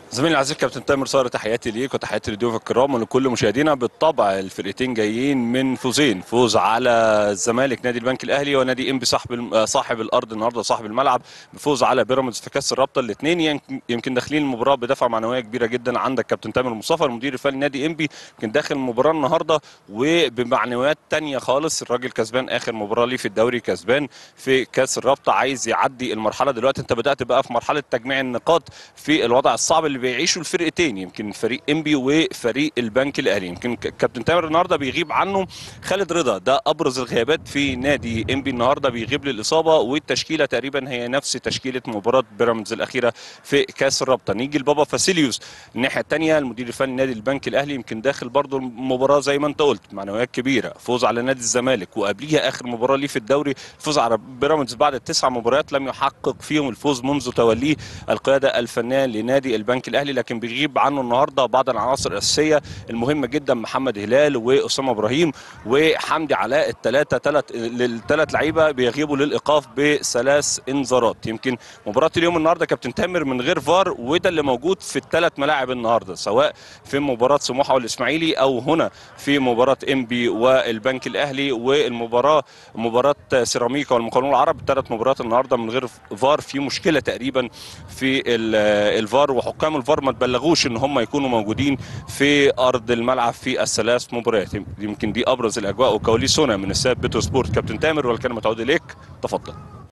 زميلي العزيز كابتن تامر صار تحياتي ليك وتحياتي لضيوف الكرام ولكل مشاهدينا بالطبع الفرقتين جايين من فوزين فوز على الزمالك نادي البنك الاهلي ونادي انبي صاحب الم- صاحب الارض النهارده صاحب الملعب بفوز على بيراميدز في كاس الرابطه الاثنين يمكن داخلين المباراه بدفعه معنويه كبيره جدا عندك كابتن تامر مصطفى المدير الفني نادي انبي يمكن داخل المباراه النهارده وبمعنويات تانية خالص الراجل كسبان اخر مباراه ليه في الدوري كسبان في كاس الرابطه عايز يعدي المرحله دلوقتي انت بدات بقى في مرحله تجميع النقاط في الوضع الصعب اللي بيعيشه الفرقتين يمكن فريق انبي وفريق البنك الاهلي يمكن ك- كابتن تامر النهارده بيغيب عنه خالد رضا ده ابرز الغيابات في نادي انبي النهارده بيغيب للاصابه والتشكيله تقريبا هي نفس تشكيله مباراه بيراميدز الاخيره في كاس الرابطه نيجي لبابا فاسيليوس الناحيه الثانيه المدير الفني نادي البنك الاهلي يمكن داخل برضه المباراه زي ما انت قلت معنويات كبيره فوز على نادي الزمالك وقبليها اخر مباراه ليه في الدوري فوز على بيراميدز بعد التسع مباريات لم يحقق فيهم الفوز منذ توليه القياده الفنيه لنادي البنك الاهلي لكن بيغيب عنه النهارده بعض العناصر الاساسيه المهمه جدا محمد هلال واسامه ابراهيم وحمدي علاء الثلاثه ثلاث الثلاث لعيبه بيغيبوا للايقاف بثلاث انذارات يمكن مباراه اليوم النهارده كابتن تامر من غير فار وده اللي موجود في الثلاث ملاعب النهارده سواء في مباراه سموحه والاسماعيلي او هنا في مباراه انبي والبنك الاهلي والمباراه مباراه سيراميكا والمقاولون العرب ثلاث مباريات النهارده من غير فار في مشكله تقريبا في ال- الفار وحكام الفار ما تبلغوش ان هم يكونوا موجودين في ارض الملعب في الثلاث مباريات يمكن دي ابرز الاجواء وكواليس هنا من الساد بيتو سبورت كابتن تامر والكلمه تعود اليك تفضل